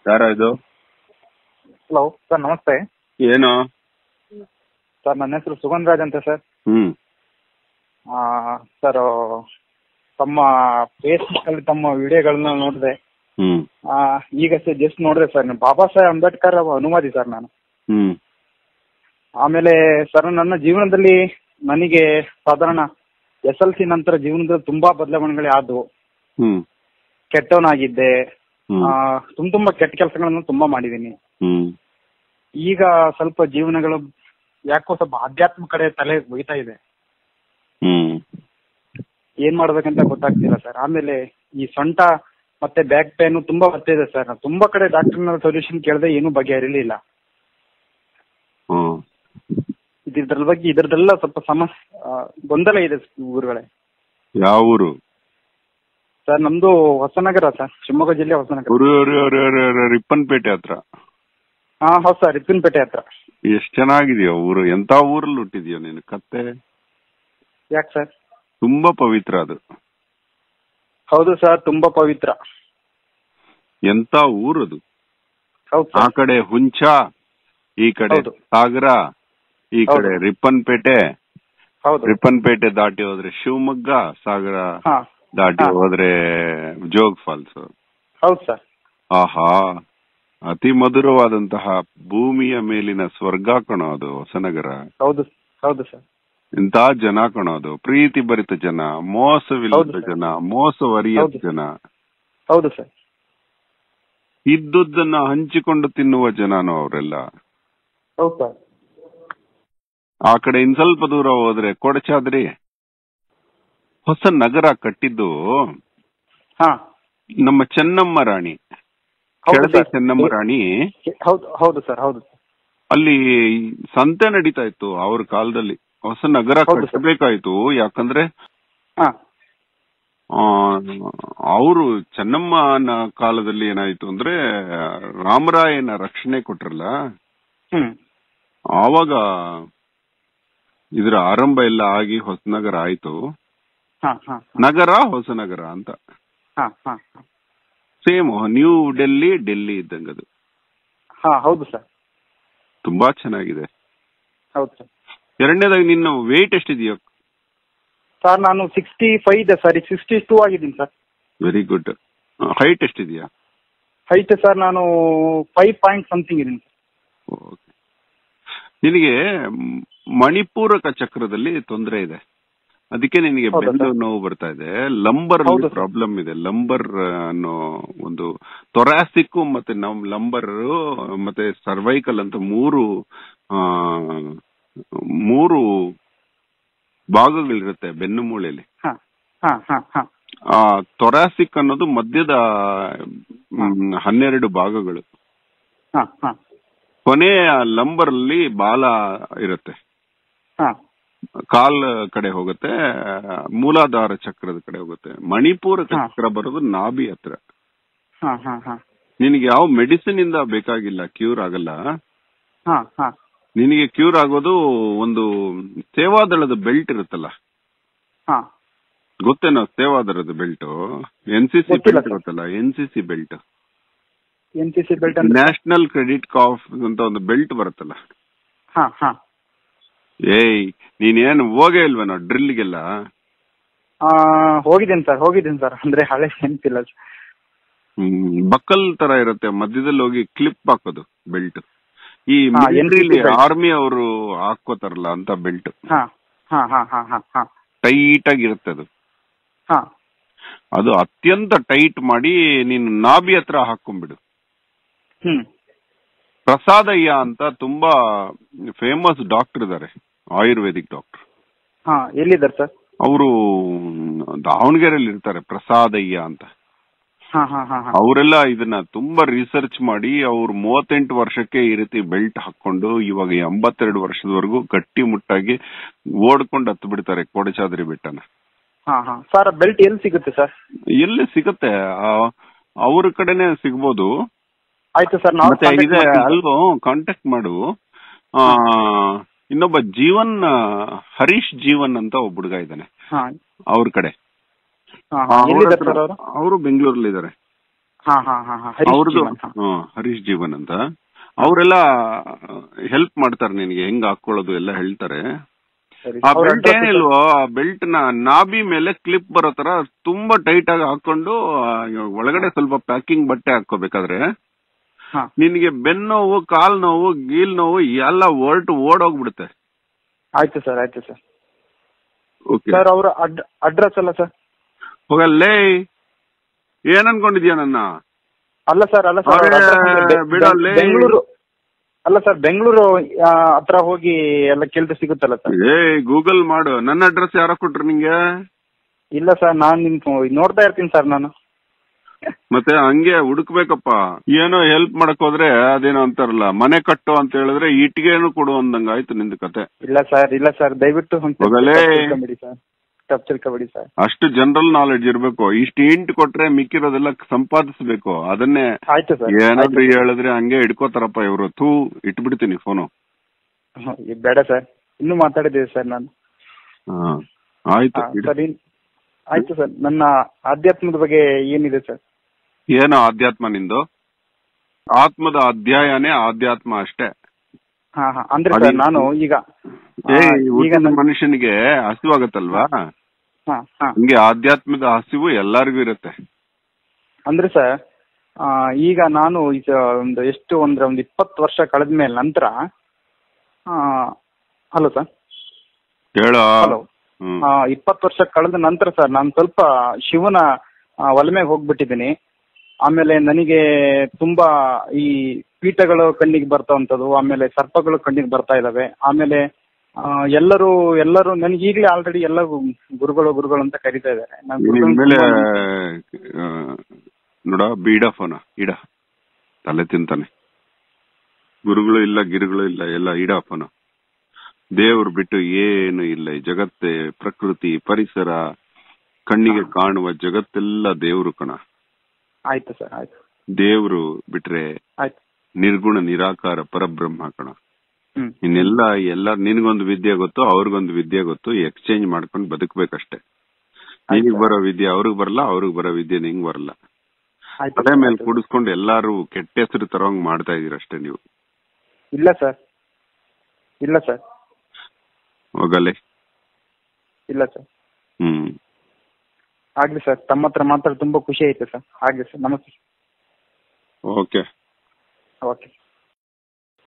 ಯಾರ ಇದು hello sir ನಮಸ್ತೆ ಏನು ಸರ್ ನನ್ನ ಹೆಸರು ಸುಗಂಧರಾಜ್ ಅಂತ ಸರ್ ಹ್ಮ್ ಆ, ಸರ್ ತಮ್ಮ ಫೇಸ್ಬುಕ್ ಅಲ್ಲಿ ತಮ್ಮ ವಿಡಿಯೋಗಳನ್ನ ನೋಡಿದೆ ಹ್ಮ್ ಆ, ಈಗ ಸರ್ ಜಸ್ಟ್ ನೋಡಿದೆ ಸರ್ ಬಾಬಾ ಸಾಹೇಬ್ ಅಂಬೇಡ್ಕರ್ ಅನುವಾದಿ ಸರ್ ನಾನು ಹ್ಮ್ ಆಮೇಲೆ ಸರ್ ನನ್ನ ಜೀವನದಲ್ಲಿ ನನಗೆ ಸಾಧಾರಣ ಎಸ್ ಎಲ್ ಸಿ ನಂತರ ಜೀವನದಲ್ಲಿ ತುಂಬಾ ಬದಲಾವಣೆಗಳೇ ಆದವು ಹ್ಮ್ ಕೆಟ್ಟವನಾಗಿದ್ದೆ ಹ್ಮ್ ಆ, ತುಂಬ ತುಂಬಾ ಕೆಟ್ಟ ಕೆಲಸಗಳನ್ನು ತುಂಬಾ ಮಾಡಿದ್ದೀನಿ ಹ್ಮ್ ಈಗ ಸ್ವಲ್ಪ ಜೀವನಗಳು ಯಾಕೋ ಸ್ವಲ್ಪ ಆಧ್ಯಾತ್ಮ ಕಡೆ ತಲೆ ಒಯ್ತಾ ಇದೆ ಹ್ಮ್ ಏನ್ ಮಾಡ್ಬೇಕಂತ ಗೊತ್ತಾಗ್ತಿಲ್ಲ ಸರ್ ಆಮೇಲೆ ಈ ಸೊಂಟ ಮತ್ತೆ ಬ್ಯಾಕ್ ಪೇನ್ ತುಂಬಾ ಬರ್ತಿದೆ ಸರ್ ನಾನು ತುಂಬಾ ಕಡೆ ಡಾಕ್ಟರ್ನ ಸೊಲ್ಯೂಷನ್ ಕೇಳಿದೆ ಏನೂ ಬಗೆಹರಿಲಿಲ್ಲ ಹ್ಮ್ ಇದ್ರ ಬಗ್ಗೆ ಇದ್ರದ್ದೆಲ್ಲ ಸ್ವಲ್ಪ ಸಮಸ್ಯೆ ಆ, ಗೊಂದಲ ಇದೆ ಗುರುಗಳೇ ಯಾವ ಊರು ಸರ್ ನಮ್ದು ಹೊಸನಗರ ಸರ್ ಶಿವಮೊಗ್ಗ ಜಿಲ್ಲೆ ಹೊಸನಗರ ಉರು ಉರು ಉರು ಉರು ಉರು ರಿಪ್ಪನ್ಪೇಟೆ ಹತ್ರ ಹಾ ಹೌದು ಸರ್ ರಿಪ್ಪನ್ಪೇಟೆ ಹತ್ರ ಎಷ್ಟ್ ಚೆನ್ನಾಗಿದೆಯೋ ಊರು ಎಂತ ಊರಲ್ಲಿ ಹುಟ್ಟಿದ್ಯೋ ನೀನು ಕತ್ತೆ ಯಾಕೆ ಸರ್ ತುಂಬಾ ಪವಿತ್ರ ಅದು ಹೌದು ಸರ್ ತುಂಬಾ ಪವಿತ್ರ ಎಂತ ಊರದು ಹೌದು ಆ ಸರ್ ಕಡೆ ಹುಂಚ ಈ ಕಡೆ ಹೌದು. ಸಾಗರ ಈ ಕಡೆ ಹೌದು. ರಿಪ್ಪನ್ಪೇಟೆ ಹೌದು ರಿಪ್ಪನ್ಪೇಟೆ ದಾಟಿ ಹೋದ್ರೆ ಶಿವಮೊಗ್ಗ ಸಾಗರ ಹಾ ದಾಟಿ ಹಾ. ಹೋದ್ರೆ ಜೋಗ್ ಫಾಲ್ಸ್ ಹೌದು ಸರ್ ಆಹಾ ಅತಿ ಮಧುರವಾದಂತಹ ಭೂಮಿಯ ಮೇಲಿನ ಸ್ವರ್ಗ ಕಣೋ ಅದು ಹೊಸನಗರ ಹೌದು ಹೌದು ಸರ್ ಇಂತ ಜನ ಕಣೋ ಅದು ಪ್ರೀತಿ ಭರಿತ ಜನ ಮೋಸವಿಲ್ಲದ ಹೌದು ಸರ್. ಜನ ಮೋಸವರಿಯದ ಹೌದು. ಜನ ಹೌದು ಸರ್ ಇದ್ದುದನ್ನ ಹಂಚಿಕೊಂಡು ತಿನ್ನುವ ಜನನು ಅವರೆಲ್ಲ ಹೌದು ಸರ್ ಆ ಕಡೆ ಇನ್ ಸ್ವಲ್ಪ ದೂರ ಹೋದ್ರೆ ಕೊಡಚಾದ್ರಿ ಹೊಸ ನಗರ ಕಟ್ಟಿದ್ದು ಹಾ ನಮ್ಮ ಚೆನ್ನಮ್ಮ ರಾಣಿ ಹೌದು ಕೆಳದಿ ಸರ್. ಚೆನ್ನಮ್ಮ ರಾಣಿ ಹೌದು ಹೌದು ಸರ್ ಹೌದು ಅಲ್ಲಿ ಸಂತೆ ನಡೀತಾ ಇತ್ತು ಅವ್ರ ಕಾಲದಲ್ಲಿ ಹೊಸ ನಗರ ಹೌದು ಸರ್. ಕಟ್ಟಬೇಕಾಯ್ತು ಯಾಕಂದ್ರೆ ಹಾ ಅವರು ಚೆನ್ನಮ್ಮನ ಕಾಲದಲ್ಲಿ ಏನಾಯ್ತು ಅಂದ್ರೆ ರಾಮರಾಯನ ರಕ್ಷಣೆ ಕೊಟ್ರಲ್ಲ ಹ್ಮ್ ಆವಾಗ ಇದರ ಆರಂಭ ಎಲ್ಲ ಆಗಿ ಹೊಸನಗರ ಆಯ್ತು ಹಾ ಹಾ ನಗರ ಹೊಸನಗರ ಅಂತ ಹಾ ಹಾ ಸೇಮ್ ನ್ಯೂ ಡೆಲ್ಲಿ ಡೆಲ್ಲಿ ಇದ್ದಂಗದು ಹಾ ಹೌದು ಸರ್ ತುಂಬಾ ಚೆನ್ನಾಗಿದೆ ಹೌದು ಸರ್ ಎರಡನೇದಾಗಿ ನಿನ್ನ ವೇಟ್ ಎಷ್ಟಿದೆಯೋ ಸರ್ ನಾನು ಸಿಕ್ಸ್ಟಿ ಫೈವ್ ಇದೆ ಸರ್ ಸಿಕ್ಸ್ಟಿ ಟೂ ಆಗಿದ್ದೀನಿ ಸರ್ ವೆರಿ ಗುಡ್ ಹೈಟ್ ಎಷ್ಟಿದೆಯಾ ಹೈಟ್ ಸರ್ ನಾನು ಫೈವ್ ಪಾಯಿಂಟ್ ಸಮಥಿಂಗ್ ಇದೀನಿ ಸರ್ Okay. ನಿನಗೆ ಮ್, ಮಣಿಪೂರಕ ಚಕ್ರದಲ್ಲಿ ತೊಂದರೆ ಇದೆ ಅದಕ್ಕೆ ನಿನಗೆ ಹೌದಾ ಬೆನ್ನು ಸರ್? ನೋವು ಬರ್ತಾ ಇದೆ ಲಂಬರ್ ಹೌದು ಸರ್. ಪ್ರಾಬ್ಲಮ್ ಇದೆ ಲಂಬರ್ ಅನ್ನೋ ಒಂದು ತೊರಾಸಿಕ್ ಮತ್ತೆ ನಮ್ ಲಂಬರ್ ಮತ್ತೆ ಸರ್ವೈಕಲ್ ಅಂತ ಮೂರು ಆ, ಮೂರು ಭಾಗಗಳಿರುತ್ತೆ ಬೆನ್ನು ಮೂಳೆಯಲ್ಲಿ ಹಾ ಹಾ ಹಾ ಹಾ ಆ ತೊರಾಸಿಕ್ ಅನ್ನೋದು ಮಧ್ಯದ ಮ್, ಹನ್ನೆರಡು ಭಾಗಗಳು ಹಾ ಹಾ ಕೊನೆಯ ಲಂಬರ್ ಅಲ್ಲಿ ಬಾಲ ಇರುತ್ತೆ ಹಾ ಕಾಲ್ ಕಡೆ ಹೋಗುತ್ತೆ ಮೂಲಾಧಾರ ಚಕ್ರದ ಕಡೆ ಹೋಗುತ್ತೆ ಮಣಿಪೂರ ಹಾ. ಚಕ್ರ ಬರೋದು ನಾಭಿ ಹತ್ರ ಹಾ ಹಾ ಹಾ ನಿನಗೆ ಯಾವ ಮೆಡಿಸಿನ್ ಇಂದ ಬೇಕಾಗಿಲ್ಲ ಕ್ಯೂರ್ ಆಗಲ್ಲ ಹಾ ಹಾ ನಿನಗೆ ಕ್ಯೂರ್ ಆಗೋದು ಒಂದು ಸೇವಾದಳದ ಬೆಲ್ಟ್ ಇರುತ್ತಲ್ಲ ಹಾ ಗೊತ್ತೇನೋ ಸೇವಾದಳದ ಬೆಲ್ಟ್ ಎನ್ ಸಿ ಸಿ ಗೊತ್ತಿಲ್ಲ ಬೆಲ್ಟ್ ಸರ್. ಗೊತ್ತಲ್ಲ N C C belt N C C belt ಅಂದ್ರೆ ನ್ಯಾಷನಲ್ ಕ್ರೆಡಿಟ್ ಕಾಫ್ ಅಂತ ಒಂದು ಬೆಲ್ಟ್ ಬರುತ್ತಲ್ಲ ಹಾ ಹಾ ಏಯ್ ನೀನೇನು ಹೋಗೇ ಇಲ್ವೇನೋ ಡ್ರಿಲ್ಗೆಲ್ಲ ಆ, ಹೋಗಿದ್ದೀನಿ ಸರ್ ಹೋಗಿದ್ದೀನಿ ಸರ್ ಅಂದ್ರೆ ಹಳೆ ನೆನಪಿಲ್ಲ ಹ್ಮ್ ಬಕ್ಕಲ್ ತರ ಇರುತ್ತೆ ಮಧ್ಯದಲ್ಲಿ ಹೋಗಿ ಕ್ಲಿಪ್ ಹಾಕೋದು ಬೆಲ್ಟ್ ಈ ಹಾ, ಮಿಲಿಟರಿಲಿ NCC belt. ಆರ್ಮಿ ಅವರು ಹಾಕೋತಾರಲ್ಲ ಅಂತ ಬೆಲ್ಟ್ ಹಾ ಹಾ ಹಾ ಹಾ ಹಾ ಹಾ ಟೈಟ್ ಆಗಿರುತ್ತೆ ಅದು ಹಾ ಅದು ಅತ್ಯಂತ ಟೈಟ್ ಮಾಡಿ ನೀನು ನಾಭಿ ಹತ್ರ ಹಾಕೊಂಡ್ಬಿಡು ಹ್ಮ್ ಪ್ರಸಾದಯ್ಯ ಅಂತ ತುಂಬಾ ಫೇಮಸ್ ಡಾಕ್ಟರ್ ಇದಾರೆ ಆಯುರ್ವೇದಿಕ್ ಡಾಕ್ಟರ್ ಹಾ ಎಲ್ಲಿದ್ದಾರೆ ಸರ್ ಅವರು ದಾವಣಗೆರೆಯಲ್ಲಿ ಇರ್ತಾರೆ ಪ್ರಸಾದಯ್ಯ ಅಂತ ಹಾ ಹಾ ಹಾ ಹಾ ಅವರೆಲ್ಲ ಇದನ್ನ ತುಂಬಾ ರಿಸರ್ಚ್ ಮಾಡಿ ಅವ್ರು ಮೂವತ್ತೆಂಟು ವರ್ಷಕ್ಕೆ ಈ ರೀತಿ ಬೆಲ್ಟ್ ಹಾಕೊಂಡು ಇವಾಗ ಎಂಬತ್ತೆರಡು ವರ್ಷದವರೆಗೂ ಗಟ್ಟಿ ಮುಟ್ಟಾಗಿ ಓಡ್ಕೊಂಡು ಹತ್ತು ಬಿಡ್ತಾರೆ ಕೋಡಚಾದ್ರಿ ಬೆಟ್ಟನ ಹಾ ಹಾ ಸರ್ ಬೆಲ್ಟ್ ಎಲ್ಲಿ ಸಿಗುತ್ತೆ ಸರ್ ಎಲ್ಲಿ ಸಿಗತ್ತೆ ಆ- ಅವ್ರ ಕಡೆನೆ ಸಿಗ್ಬೋದು ಆಯ್ತು ಸರ್ ನಾವು ಮತ್ತೆ contact ಇದೆ ಮಾಡ್ತೀನಿ ಸರ್. ಅಲ್ವೋ ಕಾಂಟ್ಯಾಕ್ಟ್ ಮಾಡು ಆ ಇನ್ನೊಬ್ಬ ಜೀವನ್ ಆ, ಹರೀಶ್ ಜೀವನ್ ಅಂತ ಒಬ್ಬ ಹುಡುಗ ಇದ್ದಾನೆ ಹಾ ಅವ್ರ ಕಡೆ ಹಾ ಹಾ ಎಲ್ಲಿದ್ದಾರೆ ಸರ್ ಅವರು ಅವರು ಬೆಂಗಳೂರಲ್ಲಿ ಇದಾರೆ ಹಾ ಹಾ ಹಾ ಹಾ ಹರೀಶ್ ಅವ್ರದ್ದು ಜೀವನ್, ಹಾ. ಹ್ಮ್, ಹರೀಶ್ ಜೀವನ್ ಅಂತ ಅವರೆಲ್ಲ ಹೆಲ್ಪ್ ಮಾಡ್ತಾರೆ ನಿನಗೆ ಹೆಂಗ್ ಹಾಕೊಳ್ಳೋದು ಎಲ್ಲ ಹೇಳ್ತಾರೆ ಸರಿ ಆ ಅವ್ರ ಬೆಲ್ಟ್ address ಏನಿಲ್ವೋ ಆ ಬೆಲ್ಟ್ ನ ನಾಭಿ ಮೇಲೆ ಕ್ಲಿಪ್ ಬರೋ ತರ ತುಂಬಾ ಟೈಟ್ ಆಗಿ ಹಾಕೊಂಡು ಆ, ಒಳಗಡೆ ಸ್ವಲ್ಪ ಪ್ಯಾಕಿಂಗ್ ಬಟ್ಟೆ ಹಾಕೋಬೇಕಾದ್ರೆ ಹಾ ನಿನಗೆ ಬೆನ್ನೋವು ಕಾಲ್ ನೋವು ಗೀಲ್ ನೋವು ಎಲ್ಲ ಹೊರಟು ಓಡೋಗ್ಬಿಡುತ್ತೆ ಆಯ್ತು ಸರ್ ಆಯ್ತು ಸರ್ ಓಕೆ ಸರ್ ಅವ್ರ ಅಡ್ರೆಸ್ ಅಲ್ಲ ಸರ್ ಹೋಗಲ್ಲೇ ಏನ್ ಅನ್ಕೊಂಡಿದ್ಯಾ ನನ್ನ ಅಲ್ಲ ಸರ್ ಅಲ್ಲ ಸರ್ ಅವ್ರ ಅರೆ, address ಅಂದ್ರೆ ಬೆ- ಬಿಡಲ್ಲೇ. ಬೆಂಗಳೂರು ಅಲ್ಲ ಸರ್ ಬೆಂಗಳೂರು ಆ, ಹತ್ರ ಹೋಗಿ ಎಲ್ಲ ಕೇಳಿದ್ರೆ ಸಿಗುತ್ತಲ್ಲ ಸರ್ ಏ ಗೂಗಲ್ ಮಾಡು ನನ್ನ ಅಡ್ರೆಸ್ ಯಾರ ಕೊಟ್ರು ನಿಂಗೆ ಇಲ್ಲ ಸರ್ ನಾನ್ ನಿಮ್ ನೋಡ್ತಾ ಇರ್ತೀನಿ ಸರ್ ನಾನು ಮತ್ತೆ ಹಂಗೆ ಹುಡುಕ್ಬೇಕಪ್ಪ ಏನೋ ಹೆಲ್ಪ್ ಮಾಡಕ್ ಹೋದ್ರೆ ಅದೇನೋ ಅಂತಾರಲ್ಲ ಮನೆ ಕಟ್ಟು ಅಂತ ಹೇಳಿದ್ರೆ ಇಟ್ಟಿಗೆನು ಕೊಡು ಅಂದಂಗ ಆಯ್ತು ನಿಂದ ಕತೆ ಇಲ್ಲ ಸರ್ ಇಲ್ಲ ಸರ್ ದಯವಿಟ್ಟು ಒಂದ್ ಸ್ವಲ್ಪ ಹೋಗಲೇ. ತಪ್ಪು ತಿಳ್ಕೊಬೇಡಿ ಸರ್ ತಪ್ಪು ತಿಳ್ಕೊಬೇಡಿ ಸರ್ ಅಷ್ಟು ಜನರಲ್ ನಾಲೆಡ್ಜ್ ಇರ್ಬೇಕು ಇಷ್ಟು ಇಂಟ್ ಕೊಟ್ರೆ ಮಿಕ್ಕಿರೋದೆಲ್ಲ ಸಂಪಾದಿಸ್ಬೇಕು ಅದನ್ನೇ ಆಯ್ತು ಸರ್ ಏನಾದ್ರು ಹೇಳಿದ್ರೆ ಹಂಗೆ ಇಟ್ಕೋತಾರಪ್ಪ ಇವ್ರು ಥೂ ಇಟ್ಬಿಡ್ತೀನಿ ಫೋನು ಹ್ಮ್, ಇದ್ ಬೇಡ ಸರ್ ಇನ್ನೂ ಮಾತಾಡಿದ್ದೀವಿ ಸರ್ ನಾನು ಹಾ ಆಯ್ತು ಹಾ, ಇಡು. ಸರ್ ಇನ್- ಆಯ್ತು ಸರ್ ನನ್ನ ಆಧ್ಯಾತ್ಮದ ಬಗ್ಗೆ ಏನಿದೆ ಸರ್ ಏನೋ ಆಧ್ಯಾತ್ಮ ನಿಂದು ಆತ್ಮದ ಅಧ್ಯಾಯನೇ ಆಧ್ಯಾತ್ಮ ಅಷ್ಟೇ ಹಾ ಹಾ ಅಂದ್ರೆ ಅಡಿ- ಸರ್ ನಾನು ಈಗ ಏ ಆ, ಈಗ ಹುಟ್ಟಿದ ನನ್- ಮನುಷ್ಯನಿಗೆ ಹಸಿವಾಗತ್ತಲ್ವಾ ಹಾ ಹಾ ಹಂಗೆ ಆಧ್ಯಾತ್ಮದ ಹಸಿವು ಎಲ್ಲರಿಗೂ ಇರುತ್ತೆ ಅಂದ್ರೆ ಸರ್ ಆ, ಈಗ ನಾನು ಈಗ ಒಂದು ಎಷ್ಟು ಅಂದ್ರೆ ಒಂದು ಇಪ್ಪತ್ತು ವರ್ಷ ಕಳೆದ ಮೇಲೆ ನಂತರ ಹಲೋ ಸರ್ ಹೇಳ ಹಲೋ ಇಪ್ಪತ್ತು ವರ್ಷ ಕಳೆದ ನಂತರ ಸರ್ ನಾನು ಸ್ವಲ್ಪ ಶಿವನ ಆ, ಒಲಮೆಗೆ ಹೋಗ್ಬಿಟ್ಟಿದ್ದೀನಿ ಆಮೇಲೆ ನನಗೆ ತುಂಬಾ ಈ ಪೀಠಗಳು ಕಣ್ಣಿಗೆ ಬರ್ತಾವಂಥದ್ದು ಆಮೇಲೆ ಸರ್ಪಗಳು ಕಣ್ಣಿಗೆ ಬರ್ತಾ ಇದಾವೆ ಆಮೇಲೆ ಆ, ಎಲ್ಲರೂ ಎಲ್ಲರೂ ನನಗೆ ಈಗಲೇ ಆಲ್ರೆಡಿ ಎಲ್ಲ ಗುರುಗಳು ಗುರುಗಳು ಅಂತ ಕರಿತಾ ಇದ್ದಾರೆ ನಾನ್ ಗುರುಗಳನ್ನ ಮೇಲೆ ತುಂಬಾ- ಆ, ನೋಡ ಬೀಡ ಫೋನ ಇಡ ತಲೆ ತಿಂತಾನೆ ಗುರುಗಳು ಇಲ್ಲ ಗಿರುಗಳು ಇಲ್ಲ ಎಲ್ಲ ಇಡ ಫೋನ ದೇವ್ರು ಬಿಟ್ಟು ಏನು ಇಲ್ಲ ಈ ಜಗತ್ತೇ ಪ್ರಕೃತಿ ಪರಿಸರ ಕಣ್ಣಿಗೆ ಕಾಣುವ ಜಗತ್ತೆಲ್ಲ ದೇವ್ರು ಕಣ ಆಯ್ತು ಸರ್ ಆಯ್ತು ದೇವ್ರು ಬಿಟ್ರೆ ಆಯ್ತು ನಿರ್ಗುಣ ನಿರಾಕಾರ ಪರಬ್ರಹ್ಮ ಕಣ ಹ್ಮ್ ಇನ್ನೆಲ್ಲ ಎಲ್ಲ ನಿನಗೊಂದು ವಿದ್ಯೆ ಗೊತ್ತು ಅವ್ರಿಗೊಂದು ವಿದ್ಯೆ ಗೊತ್ತು ಎಕ್ಸ್ಚೇಂಜ್ ಮಾಡ್ಕೊಂಡು ಬದುಕ್ಬೇಕಷ್ಟೇ ನಿನಗ್ ಬರೋ ವಿದ್ಯೆ ಅವ್ರಿಗೆ ಬರಲ್ಲ ಅವ್ರಿಗೆ ಬರೋ ವಿದ್ಯೆ ನಿಂಗ್ ಬರಲ್ಲ ಆಯ್ತು ತಲೆ ಸರ್, ಮೇಲೆ ಆಯ್ತು. ಕೂಡಿಸ್ಕೊಂಡು ಎಲ್ಲಾರು ಕೆಟ್ಟ ಹೆಸರು ತರೋಂಗ್ ಮಾಡ್ತಾ ಇದೀರ ಅಷ್ಟೇ ನೀವು ಇಲ್ಲ ಸರ್ ಇಲ್ಲ ಸರ್ ಹೋಗಲೆ ಇಲ್ಲ ಸರ್ ಹ್ಮ್ ಆಗ್ಲಿ ಸರ್ ತಮ್ಮ ಹತ್ರ ಮಾತಾಡಿ ತುಂಬಾ ಖುಷಿ ಆಯ್ತು ಸರ್ ಆಗ್ಲಿ ಸರ್ ನಮಸ್ತೆ ಓಕೆ ಓಕೆ